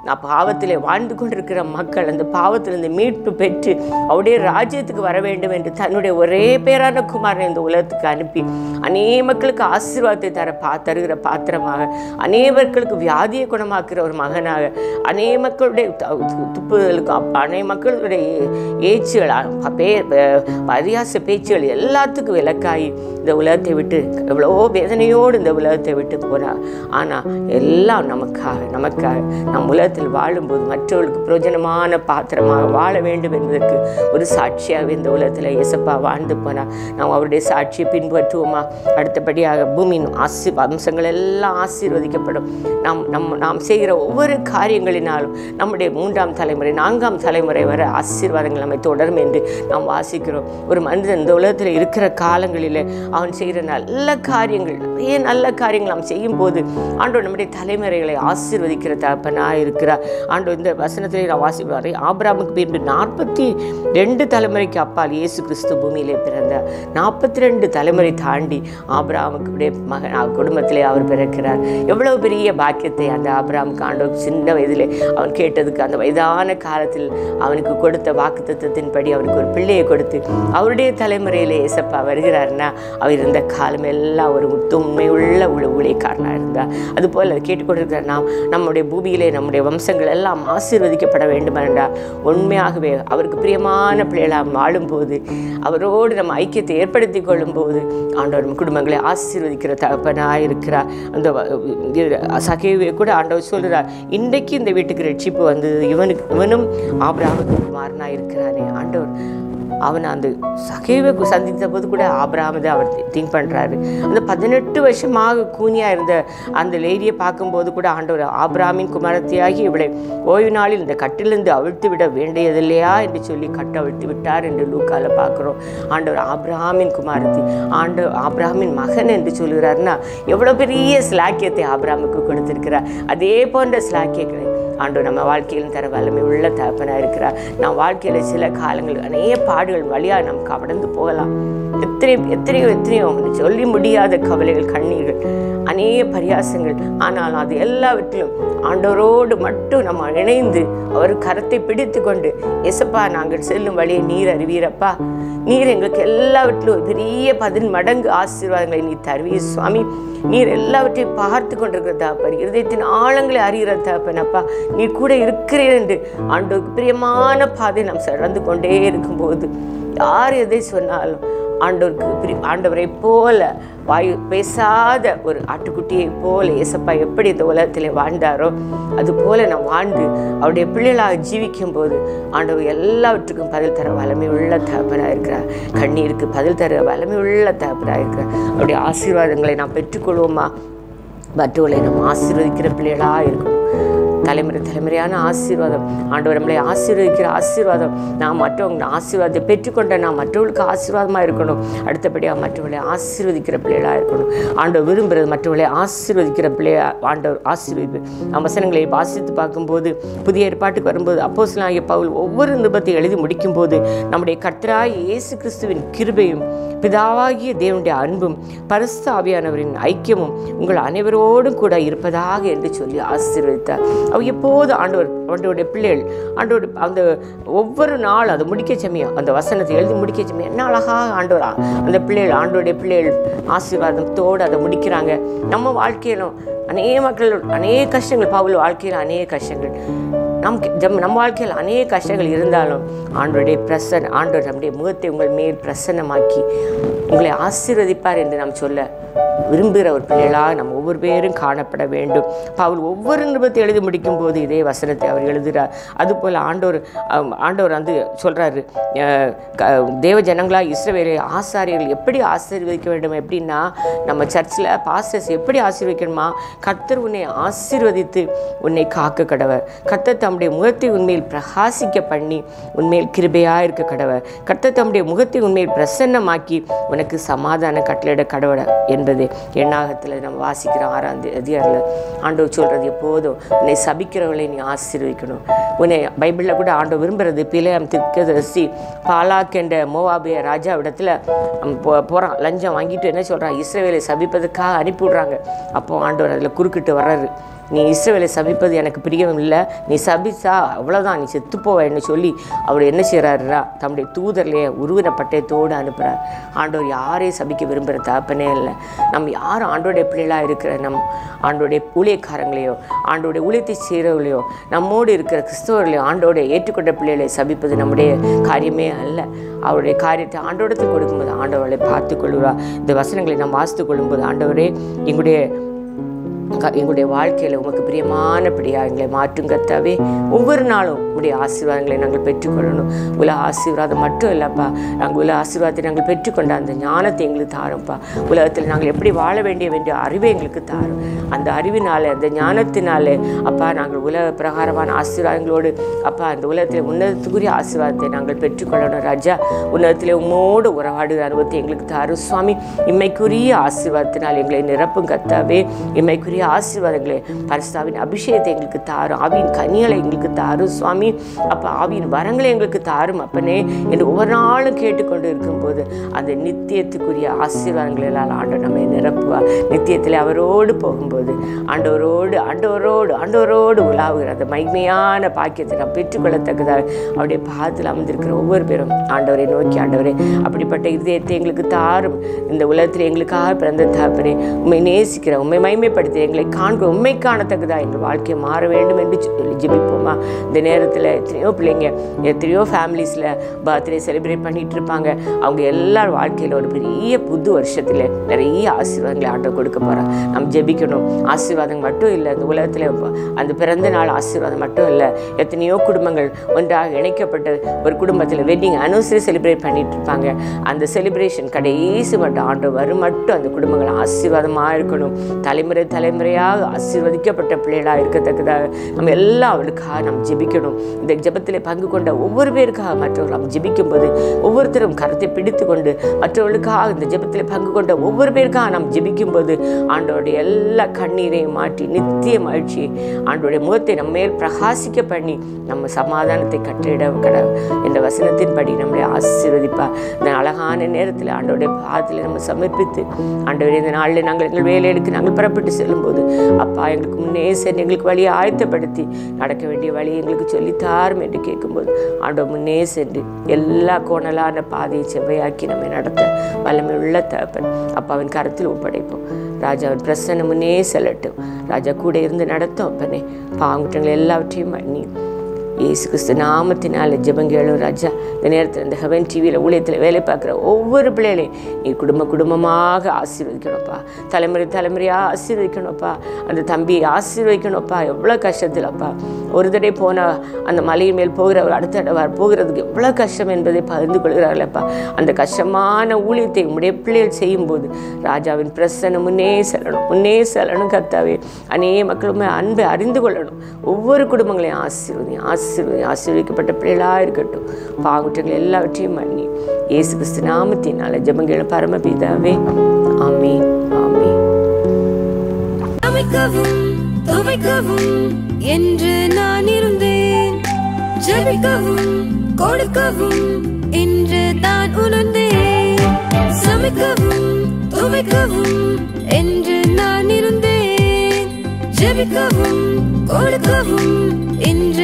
நான் பாவத்திலே வாழ்ந்து கொண்டிருக்கிற மக்கள் அந்த பாவத்திலிருந்து மீட்பு பெற்று அவருடைய ராஜ்யத்துக்கு வர வேண்டும் என்று தன்னுடைய ஒரே பேரான குமாரனை இந்த உலகத்துக்கு அனுப்பி அநேக மக்களுக்கு ஆசீர்வாதத்தை தர பா தருகிற பாத்திரமாக அநேக மக்களுக்கு வியாதியை குணமாக்குற ஒரு மகனாக அநேக மக்களுடைய த- து- துப்புதலுக்கு அப்- அநேக மக்களுடைய ஏச்சுகள் அ- பே ப- பரியாச பேச்சுகள் எல்லாத்துக்கும் விலக்காகி இந்த உலகத்தை விட்டு எவ்வளோ வேதனையோடு இந்த உலகத்தை விட்டு போனார் ஆனால் எல்லாம் நமக்காக நமக்காக நம் உலகத்தில் வாழும்போது மற்றவர்களுக்கு பிரயோஜனமான பாத்திரமாக வாழ வேண்டும் என்பதற்கு ஒரு சாட்சியாக இந்த உலகத்தில் இயேசப்பா வாழ்ந்து போனார் நாம் அவருடைய சாட்சியை பின்பற்றுவோமா அடுத்தபடியாக பூமியின் ஆசி வம்சங்கள் எல்லாம் ஆசீர்வதிக்கப்படும் நாம் நம் நாம் செய்கிற ஒவ்வொரு காரியங்களினாலும் நம்முடைய மூன்றாம் தலைமுறை நான்காம் தலைமுறை வரை ஆசீர்வாதங்கள் நம்மை தொடரும் என்று நாம் வாசிக்கிறோம் ஒரு மனிதன் இந்த உலகத்தில் இருக்கிற காலங்களில் அவன் செய்கிற நல்ல காரியங்கள் நிறைய நல்ல காரியங்கள் நாம் செய்யும் போது ஆண்டவர் நம்முடைய தலைமுறைகளை ஆசீர்வதிக்கிற தகப்பனாக இருக்கிறார் ஆண்டவர் இந்த வசனத்திலே நான் வாசிப்பார் ஆபிராமுக்கு பின்பு நாற்பத்தி ரெண்டு தலைமுறைக்கு அப்பால் இயேசு கிறிஸ்து பூமியிலே பிறந்தார் நாற்பத்தி ரெண்டு தலைமுறை தாண்டி ஆபிராமுக்கு மகன் அவர் குடும்பத்திலே அவர் பிறக்கிறார் எவ்வளவு பெரிய பாக்கியத்தை அந்த ஆபிராமுக்கு ஆண்டவர் சின்ன வயதிலே அவன் கேட்டதுக்கு அந்த வயதான காலத்தில் அவனுக்கு கொடுத்த வாக்குத்தத்தத்தின்படி அவனுக்கு ஒரு பிள்ளையை கொடுத்து அவருடைய தலைமுறையிலே ஏசப்பா வருகிறார்னா அவர் இருந்த காலம் எல்லாம் ஒரு உண்மை உள்ள உள்ள ஊழியக்காரனாக இருந்தார் அதுபோல் கேட்டுக்கொண்டிருக்கிற நாம் நம்முடைய பூமியிலே நம்முடைய வம்சங்கள் எல்லாம் ஆசீர்வதிக்கப்பட வேண்டும் என்றால் உண்மையாகவே அவருக்கு பிரியமான பிள்ளைகளாக வாழும்போது அவரோடு நம்ம ஐக்கியத்தை ஏற்படுத்தி கொள்ளும்போது ஆண்டவர் நம்ம குடும்பங்களை ஆசீர்வதிக்கிற தகப்பனாக இருக்கிறார் அந்த வ- இது சகைவை கூட ஆண்டவர் சொல்கிறார் இன்றைக்கு இந்த வீட்டுக்கு ரட்சிப்பு வந்தது இவனுக்கு இவனும் ஆபிரகாமுக்கு குமாரனா இருக்கிறானே ஆண்டவர் அவன் அந்த சகைவை சந்தித்த போது கூட ஆபிரகாமதை அவர் திங்க் பண்ணுறாரு அந்த பதினெட்டு வருஷமாக கூனியாக இருந்த அந்த லேடியை பார்க்கும்போது கூட ஆண்டவர் ஆபிரகாமின் குமாரத்தியாகி இவளை ஓய்வு நாளில் இந்த கட்டிலிருந்து அவிழ்த்து விட வேண்டியதில்லையா என்று சொல்லி கட்ட அவிழ்த்து விட்டார் என்று லூக்கால பார்க்குறோம் ஆண்டவர் ஆபிரகாமின் குமாரத்தி ஆண்டு ஆபிரகாமின் மகன் என்று சொல்கிறாருன்னா எவ்வளோ பெரிய ஸ்லாக்கியத்தை ஆபிரகாமுக்கு கொடுத்திருக்கிறார் அதே போன்ற ஸ்லாக்கியங்களை ஆண்டவர் நம்ம வாழ்க்கையிலும் தர வல்லமை உள்ள தகப்பனாக இருக்கிறார் நாம் வாழ்க்கையில் சில காலங்கள் அநேக பாடுகள் வழியாக நாம் கடந்து போகலாம் எத்தனை எத்தனையோ எத்தனையோ சொல்லி முடியாத கவலைகள் கண்ணீர்கள் அநேக பரியாசங்கள் ஆனால் அது எல்லாவற்றிலும் ஆண்டவரோடு மட்டும் நம்ம இணைந்து அவர் கரத்தை பிடித்து கொண்டு எசப்பா நாங்கள் செல்லும் வழியை நீர் அறிவீரப்பா நீர் எங்களுக்கு எல்லாவற்றிலும் ஒரு பெரிய பதின் மடங்கு ஆசீர்வாதங்களை நீ தருவீர் சுவாமி நீர் எல்லாவற்றையும் பார்த்து கொண்டிருக்கிற தாப்பன் இருதயத்தின் ஆழங்களை அறிகிற தாப்பன் அப்பா நீர் கூட இருக்கிறீர் என்று ஆண்டோருக்கு பிரியமான பாதை நாம் நடந்து கொண்டே இருக்கும்போது யார் எதை சொன்னாலும் ஆண்டவருக்கு பிரி ஆண்டவரை போல வாயு பேசாத ஒரு ஆட்டுக்குட்டியை போல ஏசப்பா எப்படி இந்த உலகத்திலே வாழ்ந்தாரோ அது போல நான் வாழ்ந்து அவருடைய பிள்ளைகளாக ஜீவிக்கும் போது ஆண்டவர் எல்லாவற்றுக்கும் பதில் தர வல்லமை உள்ள தகப்பனாக இருக்கிறார் கண்ணீருக்கு பதில் தர வல்லமை உள்ள தகப்பனாக இருக்கிறார் அவருடைய ஆசீர்வாதங்களை நாம் பெற்றுக்கொள்வோமா மற்றவர்களை நாம் ஆசீர்வதிக்கிற பிள்ளைகளாக இருக்கணும் தலைமுறை தலைமுறையான ஆசீர்வாதம் ஆண்டவர் நம்மளை ஆசீர்வதிக்கிற ஆசீர்வாதம் நாம் மற்றவங்க ஆசீர்வாதத்தை பெற்றுக்கொண்ட நாம் மற்றவர்களுக்கு ஆசீர்வாதமாக இருக்கணும் அடுத்தபடியாக மற்றவர்களை ஆசீர்வதிக்கிற பிள்ளைகளாக இருக்கணும் ஆண்டவர் விரும்புகிறது மற்றவர்களை ஆசீர்வதிக்கிற பிள்ளையா ஆண்டவர் ஆசீர்வதிப்பு நாம் வசனங்களை வாசித்து பார்க்கும்போது புதிய ஏற்பாட்டுக்கு வரும்போது அப்போஸ்தலனாகிய பவுல் ஒவ்வொரு நிருபத்தை எழுதி முடிக்கும்போது நம்முடைய கர்த்தராய் இயேசு கிறிஸ்துவின் கிருபையும் பிதாவாகிய தேவனுடைய அன்பும் பரிசுத்த ஆவியானவரின் ஐக்கியமும் உங்கள் அனைவரோடும் கூட இருப்பதாக என்று சொல்லி ஆசீர்வதித்தார் அவர் எப்போது ஆண்டவர் ஆண்டவருடைய பிள்ளைகள் ஆண்டவர் அந்த ஒவ்வொரு நாள் அதை முடிக்க சமயம் அந்த வசனத்தை எழுதி முடிக்க சமயம் என்ன அழகாக ஆண்டவர் ஆ- அந்த பிள்ளைகள் ஆண்டவருடைய பிள்ளைகள் ஆசீர்வாதத்தோடு அதை முடிக்கிறாங்க நம்ம வாழ்க்கையிலும் அநேக மக்கள் அநேக கஷ்டங்கள் பவுல் வாழ்க்கையில் அநேக கஷ்டங்கள் நம் ஜம் நம்ம வாழ்க்கையில் அநேக கஷ்டங்கள் இருந்தாலும் ஆண்டோடைய பிரசன் ஆண்டவர் நம்முடைய முகத்தை உங்கள் மேல் பிரசன்னமாக்கி உங்களை ஆசீர்வதிப்பார் என்று நாம் சொல்ல விரும்புகிற ஒரு பிள்ளைகளாக நம்ம ஒவ்வொரு பேரும் காணப்பட வேண்டும் பவுல் ஒவ்வொரு நிருபத்தை எழுதி முடிக்கும் போது இதே வசனத்தை அவர் எழுதுகிறார் அதுபோல் ஆண்டவர் அம், ஆண்டவர் வந்து சொல்கிறாரு தேவ ஜனங்களாக இஸ்ரவேலை ஆசாரியர்கள் எப்படி ஆசீர்வதிக்க வேண்டும் எப்படின்னா நம்ம சர்ச்சில் பாஸ்டர்ஸ் எப்படி ஆசீர்வதிக்கணுமா கர்த்தர் உன்னை ஆசீர்வதித்து உன்னை காக்க கடவர் கர்த்தர் தம்முடைய முகத்தை உண்மையில் பிரகாசிக்க பண்ணி உண்மையில் கிருபையாக இருக்க கடவர் கர்த்தர் தம்முடைய முகத்தை உண்மையில் பிரசன்னமாக்கி உனக்கு சமாதான கட்டளையிட கடவுட என்பது எண்ணாகத்தில் நம்ம வாசிக்கிற ஆறாம் அதிகாரில் ஆண்டவர் சொல்கிறது எப்போதும் உன்னை சபிக்கிறவர்களை நீ ஆசீர்வதிக்கணும் உன்னை பைபிளில் கூட ஆண்டவர் விரும்புகிறது பிலேயம் திக்கதரிசி பாலாக் என்ற மோவாபிய ராஜாவிடத்தில் போகிறான் லஞ்சம் வாங்கிட்டு என்ன சொல்கிறான் இஸ்ரேவேலை சபிப்பதற்காக அனுப்பி விடுறாங்க அப்போ ஆண்டவர் அதில் குறுக்கிட்டு வர்றாரு நீ இஸ்ரவேலை சபிப்பது எனக்கு பிரியம் இல்லை நீ சபிச்சா அவ்வளோதான் நீ செத்து போவேன்னு சொல்லி அவர் என்ன செய்கிறாருரா தம்முடைய தூதர்லையே உருவின பட்டயத்தோடு அனுப்புகிறார் ஆண்டவர் யாரையும் சபிக்க விரும்புகிற தகப்பனே இல்லை நம்ம யார் ஆண்டோடைய பிள்ளைகளாக இருக்கிற நம் ஆண்டோடைய ஊழியக்காரங்களையோ ஆண்டோடைய ஊழியத்தை செய்கிறவர்களையோ நம்மோடு இருக்கிற கிறிஸ்தவர்களையோ ஆண்டோட ஏற்றுக்கொண்ட பிள்ளைகளை சபிப்பது நம்முடைய காரியமே அல்ல அவருடைய காரியத்தை ஆண்டோடத்தில் கொடுக்கும்போது ஆண்டவர்களை பார்த்து கொள்கிறார் இந்த வசனங்களை நாம் வாசித்து கொள்ளும்போது ஆண்டவரே எங்களுடைய க- எங்களுடைய வாழ்க்கையில் உமக்கு பிரியமானபடியா எங்களை மாற்றும் கர்த்தாவே ஒவ்வொரு நாளும் உங்களுடைய ஆசீர்வாதங்களை நாங்கள் பெற்றுக்கொள்ளணும் உலக ஆசீர்வாதம் மட்டும் இல்லைப்பா நாங்கள் உலக ஆசீர்வாதத்தை நாங்கள் பெற்றுக்கொண்ட அந்த ஞானத்தை எங்களுக்கு தாரும்ப்பா உலகத்தில் நாங்கள் எப்படி வாழ வேண்டிய வேண்டிய அறிவை எங்களுக்கு தாரும் அந்த அறிவினாலே அந்த ஞானத்தினாலே அப்பா நாங்கள் உலக பிரகாரமான ஆசீர்வாதங்களோடு அப்பா அந்த உலகத்தில் உன்னதத்துக்குரிய ஆசீர்வாதத்தை நாங்கள் பெற்றுக்கொள்ளணும் ராஜா உன்னதத்தில் உம்மோடு உறவாடுகிற அனுபவத்தை எங்களுக்கு தாரும் சுவாமி இம்மைக்குரிய ஆசீர்வாதத்தினால் எங்களை நிரப்பும் கத்தாவே இம்மைக்குரிய ஆசீர்வாதங்களை பரிசுத்தாவின் அபிஷேகத்தை எங்களுக்கு தாரும் ஆவியின் கனிகளை எங்களுக்கு தாரும் சுவாமி அப்போ ஆவியின் வரங்களை எங்களுக்கு தாரும் அப்பனே என்று ஒவ்வொரு நாளும் கேட்டுக்கொண்டு இருக்கும்போது அந்த நித்தியத்துக்குரிய ஆசீர்வாதங்களை எல்லாம் ஆண்டவர் நம்மை நிரப்புவார் நித்தியத்தில் அவரோடு போகும்போது ஆண்டவரோடு ஆண்டவரோடு ஆண்டவரோடு உலாவுகிற அந்த மகிமையான பாக்கியத்தை நாம் பெற்றுக்கொள்ளத்தக்கதாக அவருடைய பாதத்தில் அமர்ந்திருக்கிற ஒவ்வொரு பேரும் ஆண்டவரை நோக்கி ஆண்டவரே அப்படிப்பட்ட இதயத்தை எங்களுக்கு தாரும் இந்த உலகத்தில் எங்களுக்காக பிறந்த தகப்பனே உண்மை நேசிக்கிற உண்மை மகிமைப்படுத்தி எங்களை காண்க உண்மை காணத்தக்கதா எங்கள் வாழ்க்கை மாற வேண்டும் என்று சொல்லி ஜெபிப்போமா இந்த நேரத்தில் எத்தனையோ பிள்ளைங்க எத்தனையோ ஃபேமிலிஸில் பர்த்டே செலிப்ரேட் பண்ணிட்டு இருப்பாங்க அவங்க எல்லார் வாழ்க்கையில் ஒரு பெரிய புது வருஷத்தில் நிறைய ஆசீர்வாதங்களை ஆண்டவர் கொடுக்க போகிறார் நம்ம ஜெபிக்கணும் ஆசீர்வாதம் மட்டும் இல்லை இந்த உலகத்தில் அந்த பிறந்த நாள் ஆசீர்வாதம் மட்டும் இல்லை எத்தனையோ குடும்பங்கள் ஒன்றாக இணைக்கப்பட்ட ஒரு குடும்பத்தில் வெட்டிங் அனிவர்சரி செலிப்ரேட் பண்ணிட்டு இருப்பாங்க அந்த செலிப்ரேஷன் கடைசி மட்டும் ஆண்டு வரும் மட்டும் அந்த குடும்பங்கள் ஆசீர்வாதமாக இருக்கணும் தலைமுறை தலைமுறையாக ஆசீர்வதிக்கப்பட்ட பிள்ளைகளாக இருக்கத்தக்கதாக நம்ம எல்லாம் அவளுக்காக நாம் ஜெபிக்கணும் இந்த ஜெபத்தில் பங்கு கொண்ட ஒவ்வொரு பேருக்காக மற்றவர்கள் நாம் ஜெபிக்கும்போது ஒவ்வொருத்தரும் கரத்தை பிடித்து கொண்டு மற்றவர்களுக்காக இந்த ஜெபத்தில் பங்கு கொண்ட ஒவ்வொரு பேருக்காக நாம் ஜெபிக்கும்போது ஆண்டோடைய எல்லா கண்ணீரையும் மாற்றி நித்திய மகிழ்ச்சி ஆண்டோடைய முகத்தை நம்ம மேல் பிரகாசிக்க பண்ணி நம்ம சமாதானத்தை கட்டிட கட என்ற வசனத்தின்படி நம்மளை ஆசீர்வதிப்பா இந்த அழகான நேரத்தில் ஆண்டோடைய பாதத்தில் நம்ம சமர்ப்பித்து ஆண்டவரே இந்த நாளில் நாங்கள் எங்கள் வேலைகளுக்கு நாங்கள் புறப்பட்டு செல்லும்போது அப்பா எங்களுக்கு முன்னே சென்று எங்களுக்கு வழியை ஆயத்தப்படுத்தி நடக்க வேண்டிய வழியை எங்களுக்கு சொல்லித்தாரும் என்று கேட்கும்போது ஆண்டவர் முன்னே சென்று எல்லா கோணலான பாதையை செவ்வையாக்கி நம்மை நடத்த வல்லமை உள்ள தகப்பன் அப்பாவின் கரத்தில் ஒப்படைப்போம் ராஜாவின் பிரசன்ன முன்னே செல்லட்டும் ராஜா கூட இருந்து நடத்தும் அப்பனே பாங்குற்றங்கள் எல்லாவற்றையும் பண்ணி இயேசு கிறிஸ்து நாமத்தினால ஜெபங்கேளும் ராஜா இந்த நேரத்தில் இந்த ஹெவன் டிவியில் ஊழியத்தில் வேலை பார்க்குற ஒவ்வொரு பிள்ளைகளையும் நீ குடும்ப குடும்பமாக ஆசீர்வதிக்கணும்ப்பா தலைமுறை தலைமுறையாக ஆசீர்வதிக்கணும்ப்பா அந்த தம்பியை ஆசீர்வதிக்கணும்ப்பா எவ்வளோ கஷ்டத்தில்ப்பா ஒரு தடவை போன அந்த மலையின் மேல் போகிறவர் அடுத்த தடவை போகிறதுக்கு எவ்வளோ கஷ்டம் என்பதை பகிர்ந்து கொள்கிறார்களப்பா அந்த கஷ்டமான ஊழியத்தை உடைய பிள்ளைகள் செய்யும்போது ராஜாவின் பிரசனை முன்னே செல்லணும் முன்னே செல்லணும் கர்த்தாவே அநேக மக்களுமே அன்பை அறிந்து கொள்ளணும் ஒவ்வொரு குடும்பங்களையும் ஆசீர்வதி ஆசீர்வதி ஆசீர்வதிக்கப்பட்ட பிள்ளைகளாக இருக்கட்டும் பாகுற்றங்கள் எல்லாவற்றையும் மன்னி இயேசு கிறிஸ்து நாமத்தினால ஜெபங்கள் பரமபிதாவே ஆமீன் ஆமீன் அமைக்கவும் துவைக்கவும் என்று நான் இருந்தேன் ஜெபிக்கவும் கொடுக்கவும் என்று தான் உணர்ந்தேன் சமைக்கவும் துவைக்கவும் என்று நான் இருந்தேன் ஜெபிக்கவும் கொடுக்கவும் என்று